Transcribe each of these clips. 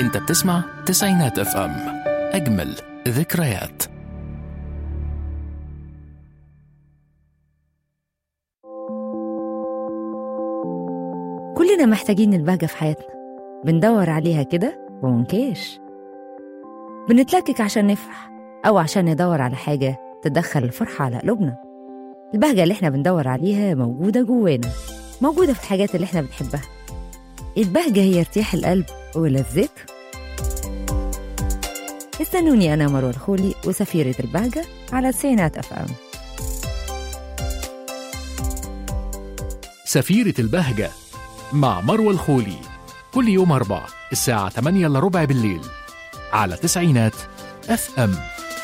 انت بتسمع تسعينات اف ام اجمل ذكريات كلنا محتاجين البهجة في حياتنا بندور عليها كده ومنكاش بنتلكك عشان نفرح أو عشان ندور على حاجة تدخل الفرحة على قلوبنا البهجة اللي احنا بندور عليها موجودة جوانا موجودة في الحاجات اللي احنا بنحبها البهجة هي ارتياح القلب ولذته استنوني أنا مروة الخولي وسفيرة البهجة على تسعينات أف أم سفيرة البهجة مع مروة الخولي كل يوم أربع الساعة 8 إلا ربع بالليل على تسعينات اف ام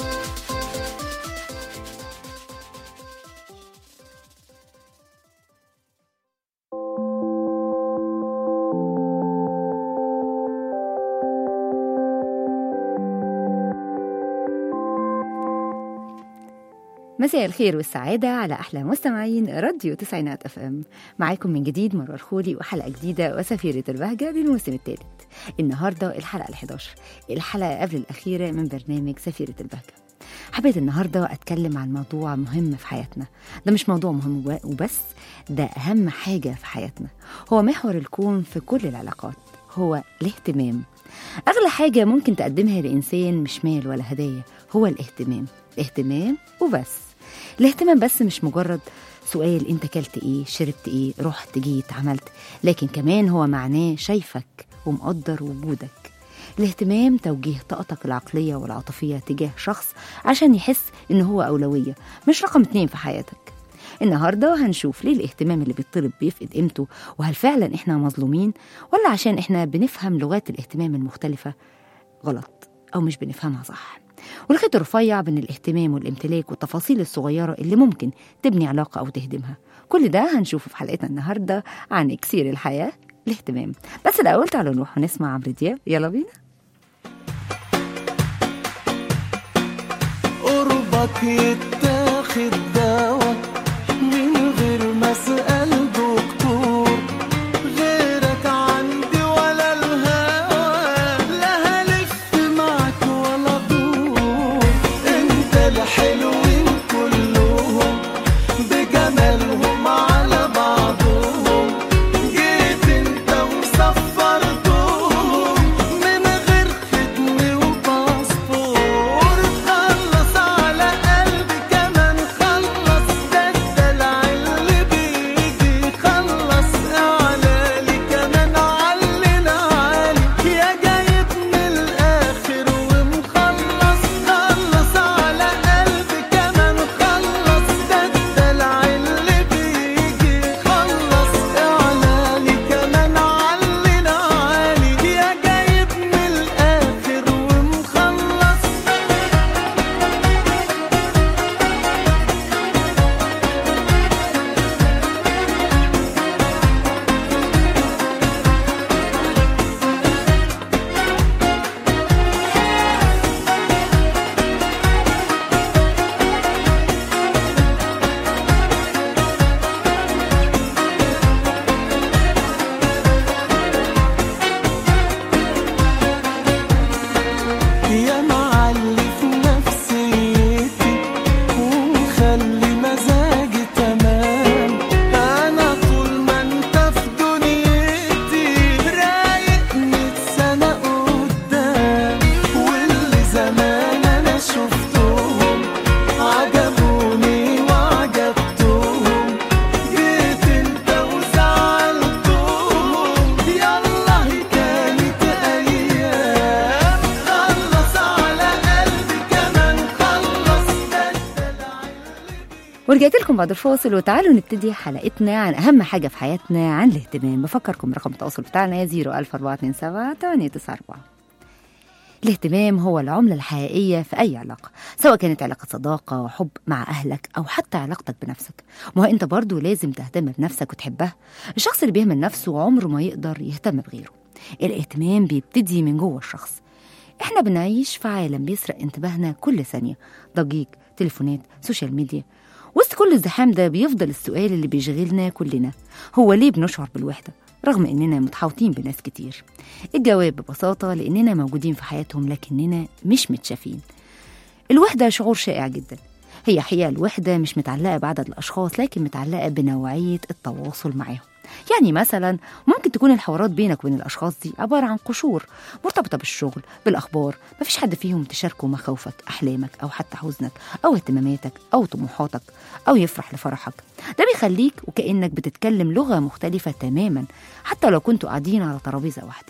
مساء الخير والسعادة على أحلى مستمعين راديو تسعينات أف أم معاكم من جديد مروة الخولي وحلقة جديدة وسفيرة البهجة للموسم الثالث النهاردة الحلقة ال11 الحلقة قبل الأخيرة من برنامج سفيرة البهجة حبيت النهاردة أتكلم عن موضوع مهم في حياتنا ده مش موضوع مهم وبس ده أهم حاجة في حياتنا هو محور الكون في كل العلاقات هو الاهتمام أغلى حاجة ممكن تقدمها لإنسان مش مال ولا هدايا هو الاهتمام الاهتمام وبس الاهتمام بس مش مجرد سؤال انت كلت ايه شربت ايه رحت جيت عملت لكن كمان هو معناه شايفك ومقدر وجودك الاهتمام توجيه طاقتك العقلية والعاطفية تجاه شخص عشان يحس إن هو أولوية مش رقم اتنين في حياتك النهاردة هنشوف ليه الاهتمام اللي بيطلب بيفقد قيمته وهل فعلا إحنا مظلومين ولا عشان إحنا بنفهم لغات الاهتمام المختلفة غلط أو مش بنفهمها صح والخيط الرفيع بين الاهتمام والامتلاك والتفاصيل الصغيرة اللي ممكن تبني علاقة أو تهدمها كل ده هنشوفه في حلقتنا النهاردة عن إكسير الحياة الاهتمام بس الأول تعالوا نروح ونسمع عمرو دياب يلا بينا قربك يتاخد دوا من غير ما اسال دكتور غيرك عندي ولا الهوى لا هلف معاك ولا دور انت الحلوين كلهم بجمالهم على بعضهم جيت انت وصفرتهم من غير ختم وباسبور خلص على قلبي كمان خلص ده الدلع اللي بيجي خلص اعلالي كمان علنا عالي يا جايب من الاخر ومخلص خلص على قلبي كمان خلص ده الدلع اللي بيجي خلص اعلالي كمان علنا عالي يا جايب من الاخر ومخلص يا معلي في نفسيتي ومخلي مزاجي تمام انا طول ما انت في دنيتي رايق مية سنة قدام واللي زمان انا شفتهم عجبوني وعجبتهم جيت انت وزعلتهم يلا هي كانت ايام خلص على قلبي كمان خلص ده الدلع ورجعت لكم بعد الفاصل وتعالوا نبتدي حلقتنا عن أهم حاجة في حياتنا عن الاهتمام بفكركم رقم التواصل بتاعنا 01427 894 الاهتمام هو العملة الحقيقية في أي علاقة سواء كانت علاقة صداقة حب مع أهلك أو حتى علاقتك بنفسك ما هو أنت برضو لازم تهتم بنفسك وتحبها الشخص اللي بيهمل نفسه عمره ما يقدر يهتم بغيره الاهتمام بيبتدي من جوه الشخص احنا بنعيش في عالم بيسرق انتباهنا كل ثانية ضجيج تليفونات سوشيال ميديا وسط كل الزحام ده بيفضل السؤال اللي بيشغلنا كلنا هو ليه بنشعر بالوحدة رغم إننا متحوطين بناس كتير الجواب ببساطة لأننا موجودين في حياتهم لكننا مش متشافين الوحدة شعور شائع جدا هي حقيقة الوحدة مش متعلقة بعدد الأشخاص لكن متعلقة بنوعية التواصل معاهم يعني مثلا ممكن تكون الحوارات بينك وبين الأشخاص دي عبارة عن قشور مرتبطة بالشغل بالأخبار مفيش حد فيهم تشاركه مخاوفك أحلامك أو حتى حزنك أو اهتماماتك أو طموحاتك أو يفرح لفرحك ده بيخليك وكأنك بتتكلم لغة مختلفة تماما حتى لو كنتوا قاعدين على ترابيزة واحدة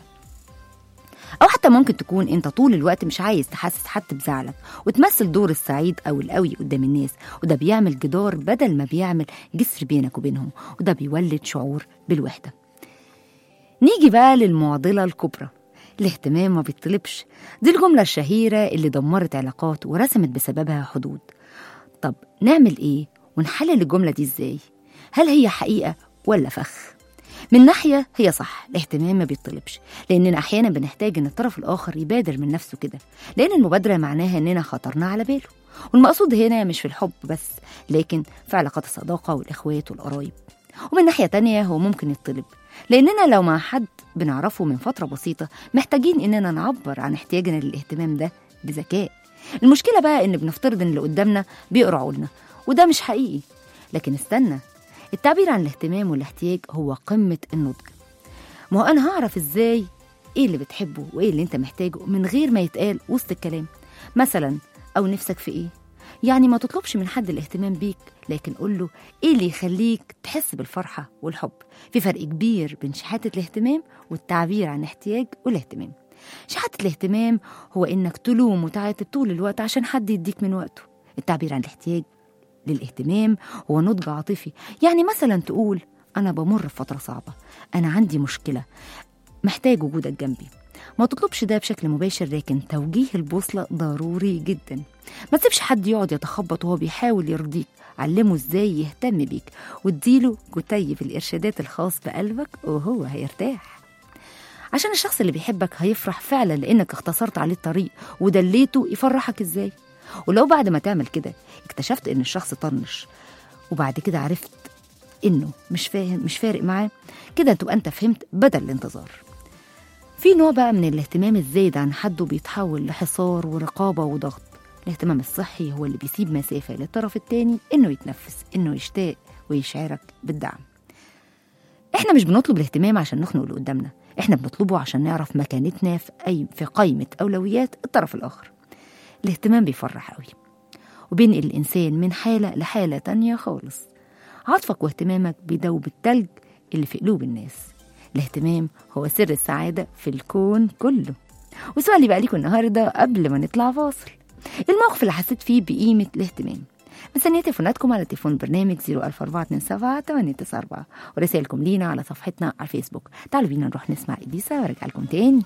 أو حتى ممكن تكون أنت طول الوقت مش عايز تحسس حد بزعلك وتمثل دور السعيد أو القوي قدام الناس وده بيعمل جدار بدل ما بيعمل جسر بينك وبينهم وده بيولد شعور بالوحدة نيجي بقى للمعضلة الكبرى الاهتمام ما بيطلبش دي الجملة الشهيرة اللي دمرت علاقات ورسمت بسببها حدود طب نعمل ايه ونحلل الجملة دي ازاي هل هي حقيقة ولا فخ من ناحية هي صح الاهتمام ما بيطلبش لأننا أحيانا بنحتاج إن الطرف الآخر يبادر من نفسه كده لأن المبادرة معناها إننا خطرنا على باله والمقصود هنا مش في الحب بس لكن في علاقات الصداقة والإخوات والقرايب ومن ناحية تانية هو ممكن يطلب لأننا لو مع حد بنعرفه من فترة بسيطة محتاجين إننا نعبر عن احتياجنا للاهتمام ده بذكاء المشكلة بقى إن بنفترض إن اللي قدامنا بيقرا عقولنا وده مش حقيقي لكن استنى التعبير عن الاهتمام والاحتياج هو قمة النضج ما هو أنا هعرف إزاي إيه اللي بتحبه وإيه اللي أنت محتاجه من غير ما يتقال وسط الكلام مثلا أو نفسك في إيه يعني ما تطلبش من حد الاهتمام بيك لكن قول له ايه اللي يخليك تحس بالفرحة والحب في فرق كبير بين شحاتة الاهتمام والتعبير عن احتياج والاهتمام شحاتة الاهتمام هو انك تلوم وتعاتب طول الوقت عشان حد يديك من وقته التعبير عن الاحتياج للاهتمام هو نضج عاطفي يعني مثلا تقول انا بمر بفترة صعبة انا عندي مشكلة محتاج وجودك جنبي ما تطلبش ده بشكل مباشر لكن توجيه البوصلة ضروري جدا ما تسيبش حد يقعد يتخبط وهو بيحاول يرضيك علمه ازاي يهتم بيك واديله كتيب الارشادات الخاص بقلبك وهو هيرتاح عشان الشخص اللي بيحبك هيفرح فعلا لانك اختصرت عليه الطريق ودليته يفرحك ازاي ولو بعد ما تعمل كده اكتشفت ان الشخص طنش وبعد كده عرفت انه مش فاهم مش فارق معاه كده تبقى انت فهمت بدل الانتظار في نوع بقى من الاهتمام الزايد عن حده بيتحول لحصار ورقابة وضغط الاهتمام الصحي هو اللي بيسيب مسافة للطرف التاني إنه يتنفس إنه يشتاق ويشعرك بالدعم إحنا مش بنطلب الاهتمام عشان نخنق اللي قدامنا إحنا بنطلبه عشان نعرف مكانتنا في, أي في قائمة أولويات الطرف الآخر الاهتمام بيفرح قوي وبينقل الإنسان من حالة لحالة تانية خالص عطفك واهتمامك بيدوب التلج اللي في قلوب الناس الاهتمام هو سر السعادة في الكون كله وسؤالي بقى ليكم النهاردة قبل ما نطلع فاصل الموقف اللي حسيت فيه بقيمة الاهتمام مستنية تليفوناتكم على تليفون برنامج 00427 ورسائلكم لينا على صفحتنا على الفيسبوك تعالوا بينا نروح نسمع إديسا وارجع لكم تاني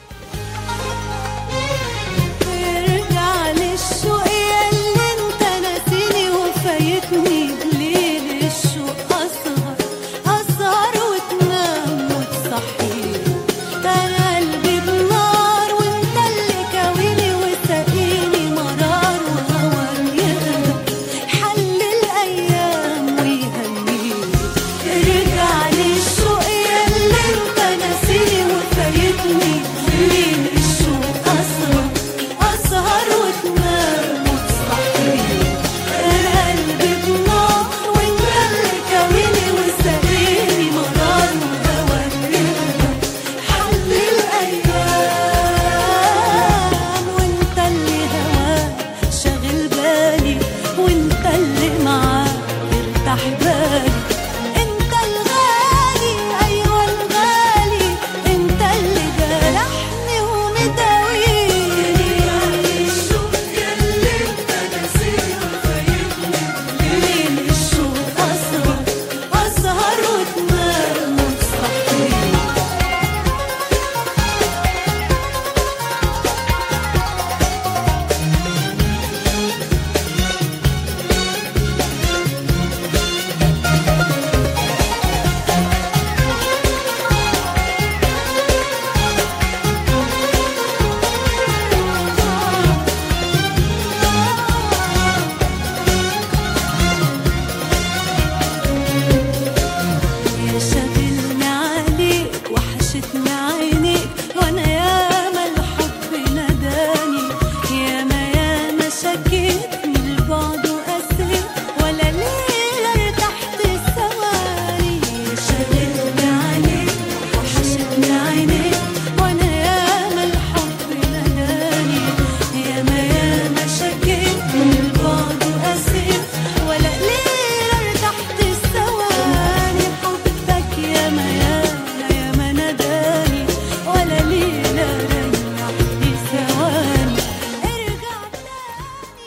ارجع للشوق ياللي انت ناسيني وفايتني بليل الشوق اسهر اسهر وتنام وتصحيني انا قلبي بنار وانت اللي كاويني وساقيني مرار وهوى يهدى حل الايام ويهنيني ارجع للشوق ياللي انت ناسيني وفايتني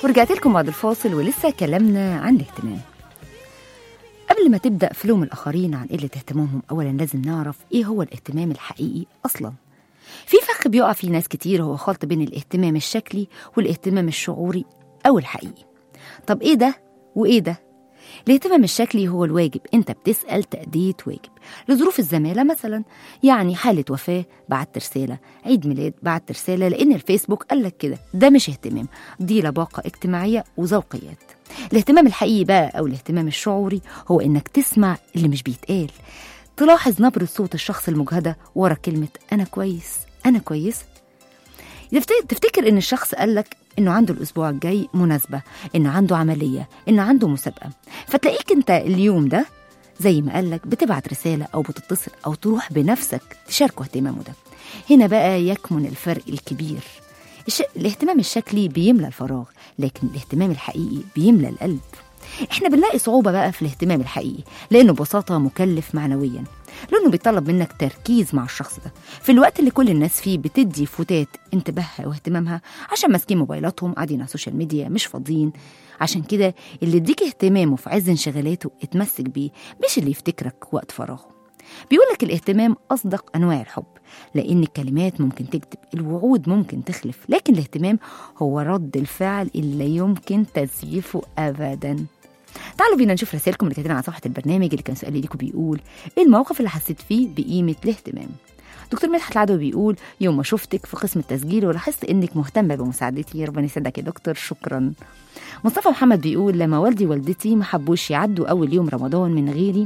ورجعت لكم بعد الفاصل ولسه كلامنا عن الاهتمام قبل ما تبدأ في لوم الآخرين عن قلة اهتمامهم أولا لازم نعرف إيه هو الاهتمام الحقيقي أصلا في فخ بيقع فيه ناس كتير هو خلط بين الاهتمام الشكلي والاهتمام الشعوري أو الحقيقي طب إيه ده وإيه ده الاهتمام الشكلي هو الواجب انت بتسأل تأدية واجب لظروف الزمالة مثلا يعني حالة وفاة بعت رسالة عيد ميلاد بعت رسالة لأن الفيسبوك قال لك كده ده مش اهتمام دي لباقة اجتماعية وذوقيات الاهتمام الحقيقي بقى أو الاهتمام الشعوري هو إنك تسمع اللي مش بيتقال تلاحظ نبرة صوت الشخص المجهدة ورا كلمة أنا كويس أنا كويس تفت- تفتكر ان الشخص قالك انه عنده الاسبوع الجاي مناسبه انه عنده عمليه انه عنده مسابقه فتلاقيك انت اليوم ده زي ما قالك بتبعت رساله او بتتصل او تروح بنفسك تشاركه اهتمامه ده هنا بقى يكمن الفرق الكبير الش... الاهتمام الشكلي بيملى الفراغ لكن الاهتمام الحقيقي بيملى القلب احنا بنلاقي صعوبة بقى في الاهتمام الحقيقي لأنه ببساطة مكلف معنويا لأنه بيطلب منك تركيز مع الشخص ده في الوقت اللي كل الناس فيه بتدي فتات انتباهها واهتمامها عشان ماسكين موبايلاتهم قاعدين على السوشيال ميديا مش فاضيين عشان كده اللي يديك اهتمامه في عز انشغالاته اتمسك بيه مش اللي يفتكرك وقت فراغه بيقولك الاهتمام أصدق أنواع الحب لأن الكلمات ممكن تكذب الوعود ممكن تخلف لكن الاهتمام هو رد الفعل اللي لا يمكن تزييفه أبدا تعالوا بينا نشوف رسائلكم اللي كاتبينها على صفحة البرنامج اللي كان سؤالي ليكم بيقول إيه الموقف اللي حسيت فيه بقيمة الاهتمام دكتور مدحت العدوي بيقول يوم ما شفتك في قسم التسجيل ولاحظت انك مهتمه بمساعدتي ربنا يسعدك يا دكتور شكرا مصطفى محمد بيقول لما والدي ووالدتي ما حبوش يعدوا اول يوم رمضان من غيري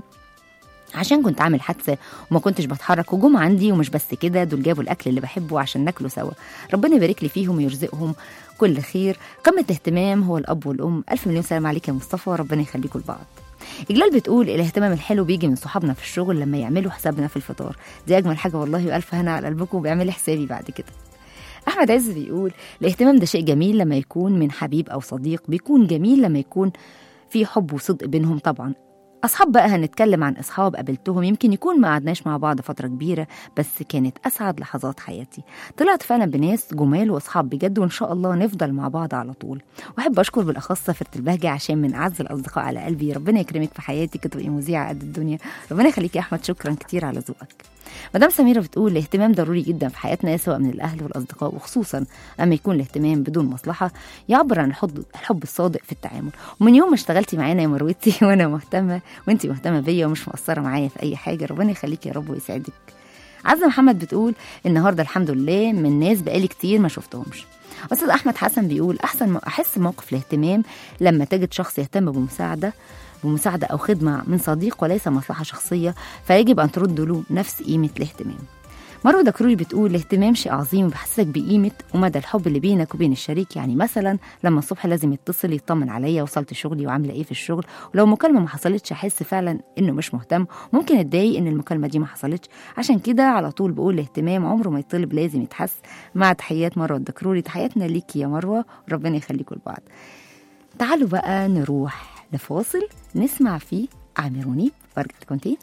عشان كنت عامل حادثه وما كنتش بتحرك وجم عندي ومش بس كده دول جابوا الاكل اللي بحبه عشان ناكله سوا ربنا يبارك لي فيهم ويرزقهم كل خير قمه الاهتمام هو الاب والام الف مليون سلام عليك يا مصطفى ربنا يخليكم لبعض إجلال بتقول الاهتمام الحلو بيجي من صحابنا في الشغل لما يعملوا حسابنا في الفطار دي أجمل حاجة والله وألف هنا على قلبكم وبيعمل حسابي بعد كده أحمد عز بيقول الاهتمام ده شيء جميل لما يكون من حبيب أو صديق بيكون جميل لما يكون في حب وصدق بينهم طبعا أصحاب بقى هنتكلم عن أصحاب قابلتهم يمكن يكون ما قعدناش مع بعض فترة كبيرة بس كانت أسعد لحظات حياتي طلعت فعلا بناس جمال وأصحاب بجد وإن شاء الله نفضل مع بعض على طول وأحب أشكر بالأخص سفرة البهجة عشان من أعز الأصدقاء على قلبي ربنا يكرمك في حياتك تبقي مذيعة قد الدنيا ربنا يخليك يا أحمد شكرا كتير على ذوقك مدام سميرة بتقول الاهتمام ضروري جدا في حياتنا سواء من الأهل والأصدقاء وخصوصا أما يكون الاهتمام بدون مصلحة يعبر عن الحب, الحب الصادق في التعامل ومن يوم ما اشتغلتي معانا يا مروتي وأنا مهتمة وأنت مهتمة بيا ومش مقصرة معايا في أي حاجة ربنا يخليك يا رب ويسعدك عزة محمد بتقول النهارده الحمد لله من ناس بقالي كتير ما شفتهمش استاذ احمد حسن بيقول احسن ما احس موقف الاهتمام لما تجد شخص يهتم بمساعده بمساعده او خدمه من صديق وليس مصلحه شخصيه فيجب ان ترد له نفس قيمه الاهتمام مروه دكروري بتقول الاهتمام شيء عظيم وبيحسسك بقيمه ومدى الحب اللي بينك وبين الشريك يعني مثلا لما الصبح لازم يتصل يطمن عليا وصلت شغلي وعامله ايه في الشغل ولو مكالمه ما حصلتش احس فعلا انه مش مهتم ممكن اتضايق ان المكالمه دي ما حصلتش عشان كده على طول بقول الاهتمام عمره ما يطلب لازم يتحس مع تحيات مروه الدكروري تحياتنا ليكي يا مروه ربنا يخليكم لبعض تعالوا بقى نروح لفاصل نسمع فيه عامروني وارجع لكم تاني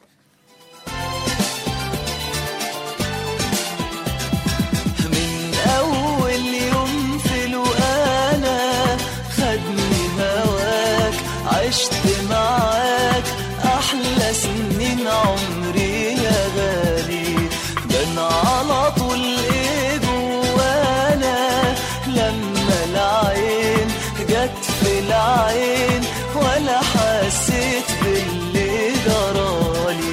من أول يوم في الوقالة خدني هواك عشت معاك أحلى سنين عمري يا غالي ده أنا على طول إيه جوانا لما العين جت في العين ولا حسيت باللي جرالي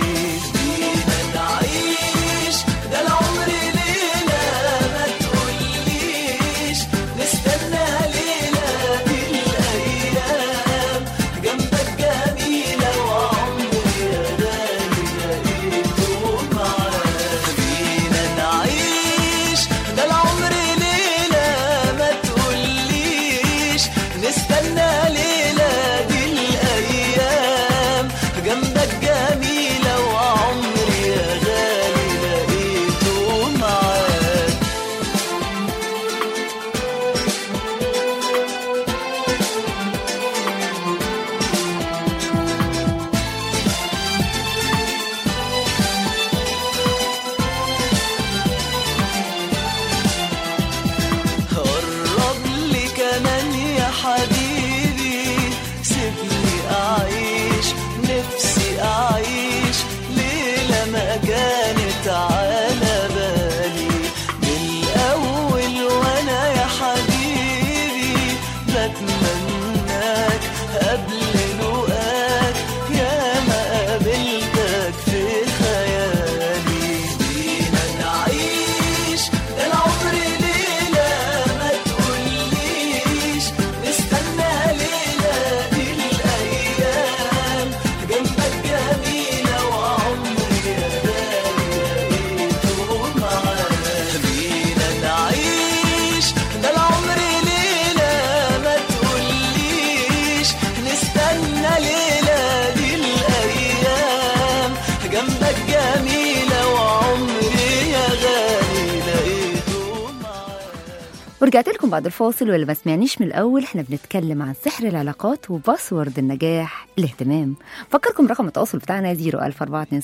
ورجعت لكم بعد الفاصل واللي ما سمعنيش من الاول احنا بنتكلم عن سحر العلاقات وباسورد النجاح الاهتمام فكركم رقم التواصل بتاعنا 00427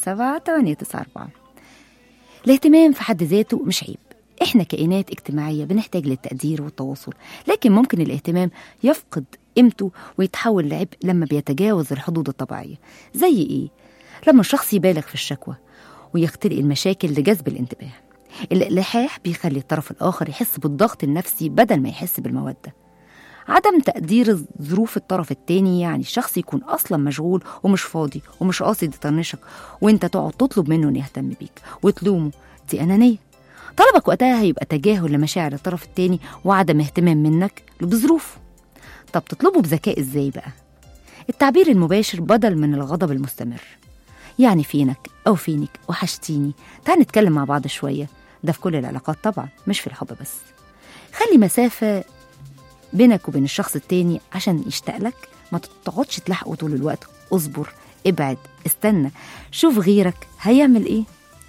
894 الاهتمام في حد ذاته مش عيب احنا كائنات اجتماعية بنحتاج للتقدير والتواصل لكن ممكن الاهتمام يفقد قيمته ويتحول لعبء لما بيتجاوز الحدود الطبيعية زي ايه؟ لما الشخص يبالغ في الشكوى ويختلق المشاكل لجذب الانتباه الإلحاح بيخلي الطرف الآخر يحس بالضغط النفسي بدل ما يحس بالمودة عدم تقدير ظروف الطرف التاني يعني الشخص يكون أصلا مشغول ومش فاضي ومش قاصد يطنشك وانت تقعد تطلب منه انه يهتم بيك وتلومه دي أنانية طلبك وقتها هيبقى تجاهل لمشاعر الطرف التاني وعدم اهتمام منك بظروفه طب تطلبه بذكاء ازاي بقى التعبير المباشر بدل من الغضب المستمر يعني فينك أو فينك وحشتيني تعال نتكلم مع بعض شوية ده في كل العلاقات طبعا مش في الحب بس خلي مسافة بينك وبين الشخص التاني عشان يشتاق لك ما تقعدش تلحقه طول الوقت اصبر ابعد استنى شوف غيرك هيعمل ايه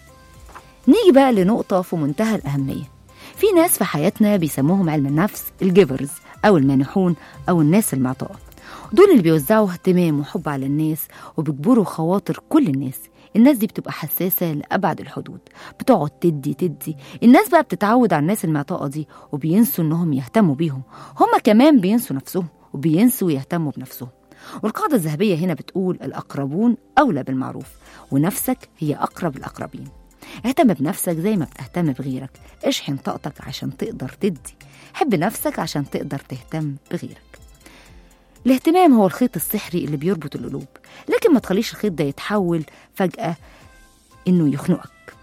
نيجي بقى لنقطة في منتهى الأهمية في ناس في حياتنا بيسموهم علم النفس الجيفرز أو المانحون أو الناس المعطاءة دول اللي بيوزعوا اهتمام وحب على الناس وبيجبروا خواطر كل الناس الناس دي بتبقى حساسة لأبعد الحدود بتقعد تدي تدي الناس بقى بتتعود على الناس المعطاءة دي وبينسوا إنهم يهتموا بيهم هما كمان بينسوا نفسهم وبينسوا يهتموا بنفسهم والقاعدة الذهبية هنا بتقول الأقربون أولى بالمعروف ونفسك هي أقرب الأقربين اهتم بنفسك زي ما بتهتم بغيرك اشحن طاقتك عشان تقدر تدي حب نفسك عشان تقدر تهتم بغيرك الاهتمام هو الخيط السحري اللي بيربط القلوب لكن ما تخليش الخيط ده يتحول فجأة إنه يخنقك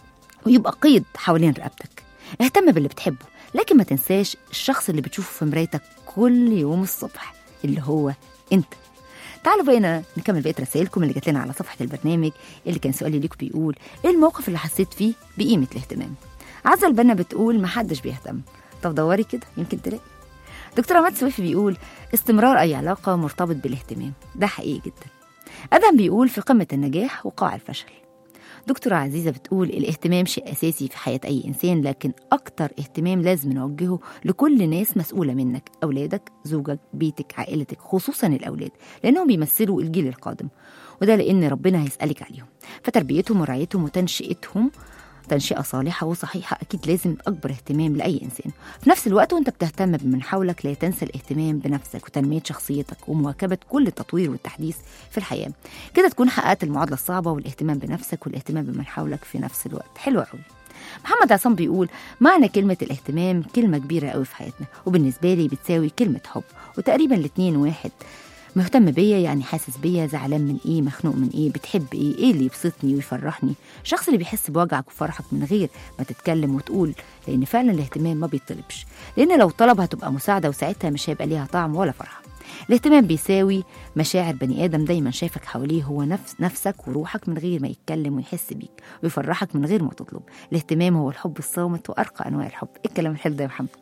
ويبقى قيد حوالين رقبتك اهتم باللي بتحبه لكن ما تنساش الشخص اللي بتشوفه في مرايتك كل يوم الصبح اللي هو انت تعالوا بقينا نكمل بقيه رسائلكم اللي جات لنا على صفحه البرنامج اللي كان سؤالي ليكم بيقول ايه الموقف اللي حسيت فيه بقيمه الاهتمام عزة البنا بتقول محدش بيهتم طب دوري كده يمكن تلاقي دكتور عماد سويفي بيقول استمرار أي علاقة مرتبط بالاهتمام ده حقيقي جدا أدم بيقول في قمة النجاح وقاع الفشل دكتورة عزيزة بتقول الاهتمام شيء أساسي في حياة أي إنسان لكن أكتر اهتمام لازم نوجهه لكل ناس مسؤولة منك أولادك زوجك بيتك عائلتك خصوصا الأولاد لأنهم بيمثلوا الجيل القادم وده لأن ربنا هيسألك عليهم فتربيتهم ورعايتهم وتنشئتهم تنشئة صالحة وصحيحة أكيد لازم أكبر اهتمام لأي إنسان في نفس الوقت وأنت بتهتم بمن حولك لا تنسى الاهتمام بنفسك وتنمية شخصيتك ومواكبة كل التطوير والتحديث في الحياة كده تكون حققت المعادلة الصعبة والاهتمام بنفسك والاهتمام بمن حولك في نفس الوقت حلوة قوي محمد عصام بيقول معنى كلمة الاهتمام كلمة كبيرة قوي في حياتنا وبالنسبة لي بتساوي كلمة حب وتقريبا الاتنين واحد مهتم بيا يعني حاسس بيا زعلان من ايه مخنوق من ايه بتحب ايه ايه اللي يبسطني ويفرحني الشخص اللي بيحس بوجعك وفرحك من غير ما تتكلم وتقول لان فعلا الاهتمام ما بيطلبش لان لو طلب هتبقى مساعده وساعتها مش هيبقى ليها طعم ولا فرحه الاهتمام بيساوي مشاعر بني ادم دايما شايفك حواليه هو نفس نفسك وروحك من غير ما يتكلم ويحس بيك ويفرحك من غير ما تطلب الاهتمام هو الحب الصامت وارقى انواع الحب إيه الكلام الحلو ده يا محمد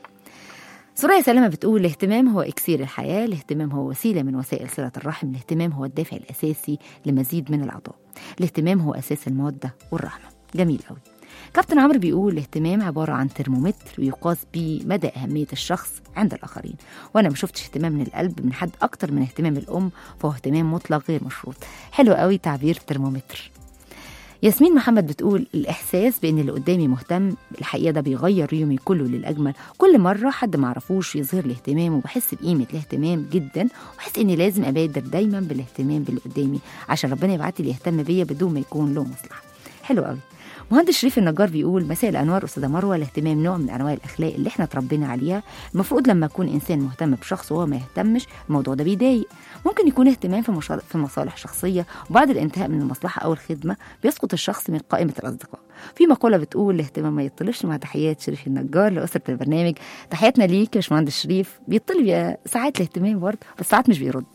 سوريا سلامة بتقول الاهتمام هو إكسير الحياة الاهتمام هو وسيلة من وسائل صلة الرحم الاهتمام هو الدافع الأساسي لمزيد من العطاء الاهتمام هو أساس المودة والرحمة جميل قوي كابتن عمرو بيقول الاهتمام عبارة عن ترمومتر ويقاس بيه مدى أهمية الشخص عند الآخرين وأنا ما شفتش اهتمام من القلب من حد أكتر من اهتمام الأم فهو اهتمام مطلق غير مشروط حلو قوي تعبير ترمومتر ياسمين محمد بتقول الإحساس بإن اللي قدامي مهتم الحقيقة ده بيغير يومي كله للأجمل كل مرة حد معرفوش يظهر لي اهتمام وبحس بقيمة الاهتمام جدا وبحس إني لازم أبادر دايما بالاهتمام باللي قدامي عشان ربنا يبعت لي يهتم بيا بدون ما يكون له مصلحة حلو قوي مهندس شريف النجار بيقول مساء الانوار استاذه مروه الاهتمام نوع من انواع الاخلاق اللي احنا اتربينا عليها المفروض لما يكون انسان مهتم بشخص وهو ما يهتمش الموضوع ده بيضايق ممكن يكون اهتمام في مشا... في مصالح شخصيه وبعد الانتهاء من المصلحه او الخدمه بيسقط الشخص من قائمه الاصدقاء في مقوله بتقول الاهتمام ما يطلبش مع تحيات شريف النجار لاسره البرنامج تحياتنا ليك يا باشمهندس شريف بيطلب يا ساعات الاهتمام برضه بس ساعات مش بيرد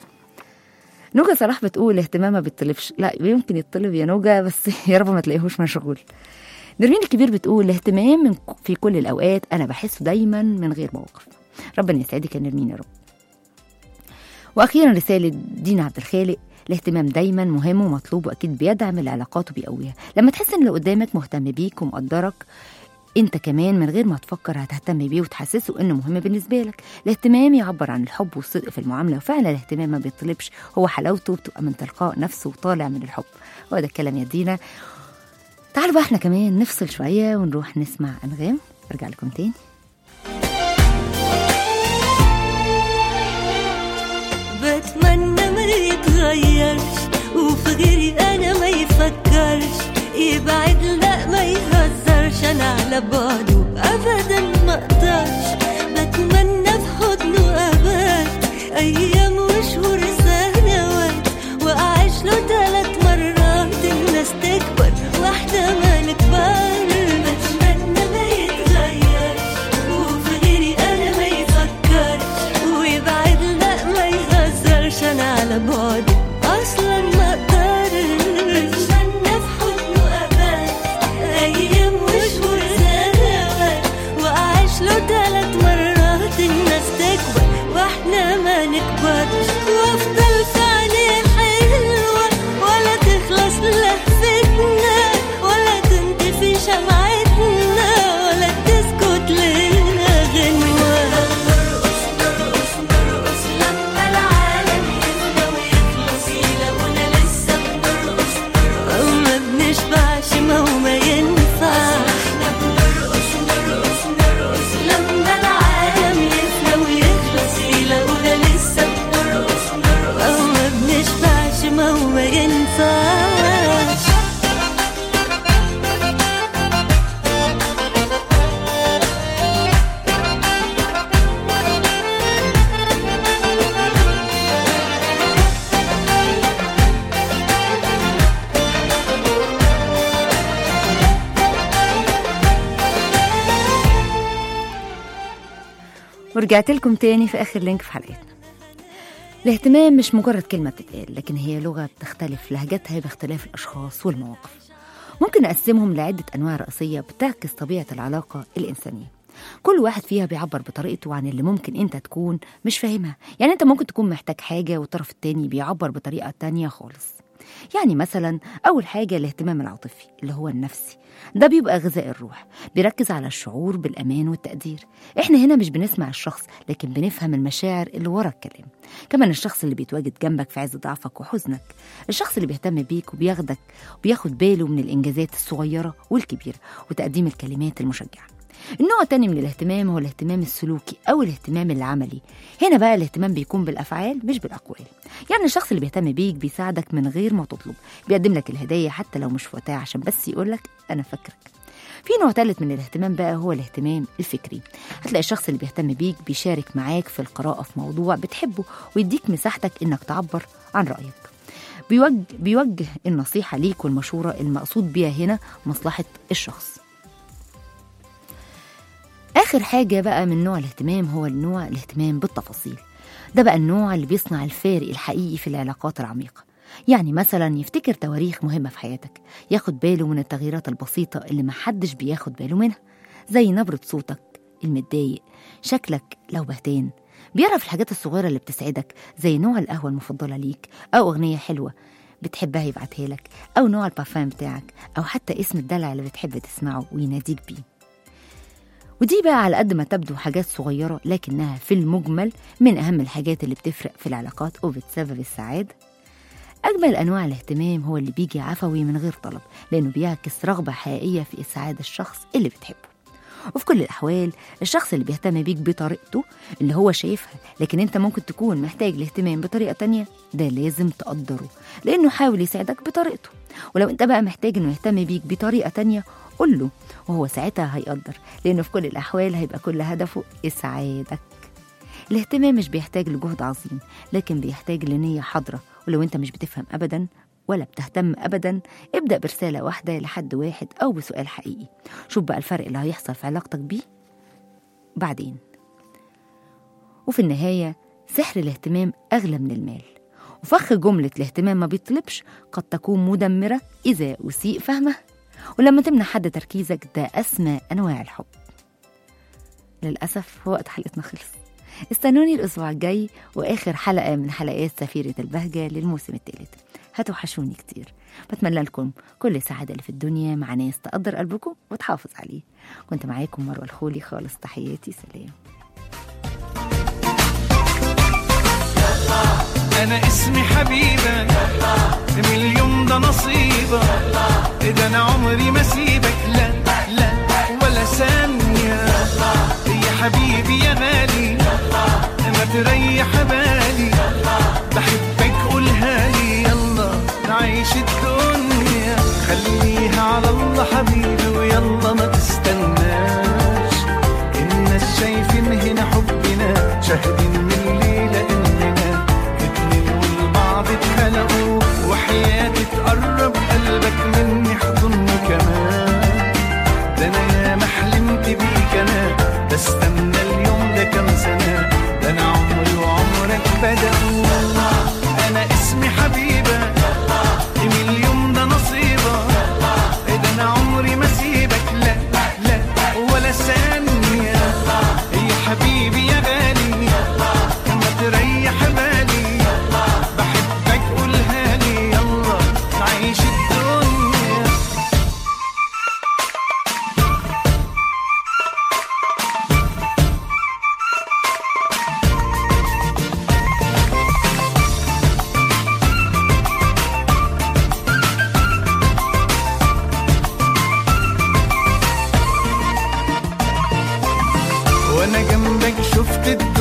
نوجا صلاح بتقول الاهتمام ما بيطلبش لا يمكن يطلب يا نوجا بس يا رب ما تلاقيهوش مشغول نرمين الكبير بتقول الاهتمام من في كل الاوقات انا بحسه دايما من غير مواقف ربنا يسعدك يا نرمين يا رب واخيرا رساله دينا عبد الخالق الاهتمام دايما مهم ومطلوب واكيد بيدعم العلاقات وبيقويها لما تحس ان اللي قدامك مهتم بيك ومقدرك انت كمان من غير ما تفكر هتهتم بيه وتحسسه انه مهم بالنسبه لك الاهتمام يعبر عن الحب والصدق في المعامله وفعلا الاهتمام ما بيطلبش هو حلاوته بتبقى من تلقاء نفسه وطالع من الحب هو ده الكلام يا دينا تعالوا بقى احنا كمان نفصل شويه ونروح نسمع انغام ارجع لكم تاني بتمنى ما يتغيرش وفي غيري انا ما يفكرش يبعد لا ما يهزرش انا على بعده ابدا ما اقدرش بتمنى في حضنه ابات ايام وشهور سنوات واعيش له ثلاث مرات الناس تكبر واحده ما نكبر بتمنى ما يتغيرش وفي غيري انا ما يفكرش ويبعد لا ما يهزرش انا على بعده اصلا ما اقدرش بتمنى في حضنه ابات ايام وشهور سنوات واعيش له ثلاث مرات الناس تكبر واحنا ما نكبرش وافضل في عينيه حلوه ولا تخلص لهفتنا ولا تنطفي شمعتنا ولا تسكت لنا غنوه نرقص نرقص نرقص لما العالم يفنى ويخلص يلاقونا لسه بنرقص نرقص ما بنشبعش ما هو ما ينفع احنا بنرقص نرقص نرقص لما العالم يفنى ويخلص يلاقونا لسه بنرقص نرقص ما بنشبعش ما هو ما ينفعش ورجعت لكم تاني في آخر لينك في حلقتنا الاهتمام مش مجرد كلمة بتتقال لكن هي لغة بتختلف لهجتها باختلاف الأشخاص والمواقف ممكن نقسمهم لعدة أنواع رئيسية بتعكس طبيعة العلاقة الإنسانية كل واحد فيها بيعبر بطريقته عن اللي ممكن انت تكون مش فاهمها يعني انت ممكن تكون محتاج حاجة والطرف التاني بيعبر بطريقة تانية خالص يعني مثلا أول حاجة الاهتمام العاطفي اللي هو النفسي ده بيبقى غذاء الروح بيركز على الشعور بالأمان والتقدير احنا هنا مش بنسمع الشخص لكن بنفهم المشاعر اللي ورا الكلام كمان الشخص اللي بيتواجد جنبك في عز ضعفك وحزنك الشخص اللي بيهتم بيك وبياخدك وبياخد باله من الإنجازات الصغيرة والكبيرة وتقديم الكلمات المشجعة النوع التاني من الاهتمام هو الاهتمام السلوكي أو الاهتمام العملي هنا بقى الاهتمام بيكون بالأفعال مش بالأقوال يعني الشخص اللي بيهتم بيك بيساعدك من غير ما تطلب بيقدم لك الهدية حتى لو مش في وقتها عشان بس يقولك أنا فاكرك في نوع ثالث من الاهتمام بقى هو الاهتمام الفكري هتلاقي الشخص اللي بيهتم بيك بيشارك معاك في القراءة في موضوع بتحبه ويديك مساحتك إنك تعبر عن رأيك بيوجه, بيوجه النصيحة ليك والمشورة المقصود بيها هنا مصلحة الشخص آخر حاجة بقى من نوع الاهتمام هو النوع الاهتمام بالتفاصيل ده بقى النوع اللي بيصنع الفارق الحقيقي في العلاقات العميقة يعني مثلا يفتكر تواريخ مهمة في حياتك ياخد باله من التغييرات البسيطة اللي محدش بياخد باله منها زي نبرة صوتك المتضايق شكلك لو بهتان بيعرف الحاجات الصغيرة اللي بتسعدك زي نوع القهوة المفضلة ليك أو أغنية حلوة بتحبها يبعتها لك أو نوع البارفان بتاعك أو حتى اسم الدلع اللي بتحب تسمعه ويناديك بيه ودي بقى على قد ما تبدو حاجات صغيرة لكنها في المجمل من أهم الحاجات اللي بتفرق في العلاقات وبتسبب السعادة أجمل أنواع الاهتمام هو اللي بيجي عفوي من غير طلب لأنه بيعكس رغبة حقيقية في إسعاد الشخص اللي بتحبه وفي كل الأحوال الشخص اللي بيهتم بيك بطريقته اللي هو شايفها لكن أنت ممكن تكون محتاج الاهتمام بطريقة تانية ده لازم تقدره لأنه حاول يساعدك بطريقته ولو أنت بقى محتاج إنه يهتم بيك بطريقة تانية قول له وهو ساعتها هيقدر لأنه في كل الأحوال هيبقى كل هدفه إسعادك الاهتمام مش بيحتاج لجهد عظيم لكن بيحتاج لنية حاضرة ولو أنت مش بتفهم أبدا ولا بتهتم أبدا ابدأ برسالة واحدة لحد واحد أو بسؤال حقيقي شوف بقى الفرق اللي هيحصل في علاقتك بيه بعدين وفي النهاية سحر الاهتمام أغلى من المال وفخ جملة الاهتمام ما بيطلبش قد تكون مدمرة إذا أسيء فهمه ولما تمنع حد تركيزك ده أسمى أنواع الحب للأسف وقت حلقتنا خلص استنوني الأسبوع الجاي وآخر حلقة من حلقات سفيرة البهجة للموسم الثالث هتوحشوني كتير بتمنى لكم كل السعادة اللي في الدنيا مع ناس تقدر قلبكم وتحافظ عليه كنت معاكم مروة الخولي خالص تحياتي سلام انا اسمي حبيبة من اليوم ده نصيبة ده انا عمري ما سيبك لا لا ولا ثانية يا حبيبي يا غالي ما تريح بالي بحبك قولها لي يلا نعيش الدنيا خليها على الله حبيبي ويلا ما تستناش الناس شايفين هنا حبنا شاهدين من الليلة إننا اتنين والبعض اتخلقوا وحياتي تقرب قلبك مني حضني كمان ده أنا يا ما حلمت بيك أنا بستنى اليوم ده كام سنة ده أنا عمري وعمرك بدأوا أنا اسمي حبيبة من اليوم ده نصيبة ده أنا عمري ما سيبك لا لا ولا ثانية يا حبيبي يا غالي ما تريح بالي بحبك قولها لي يلا نعيش الدنيا وانا جنبك شفت الدنيا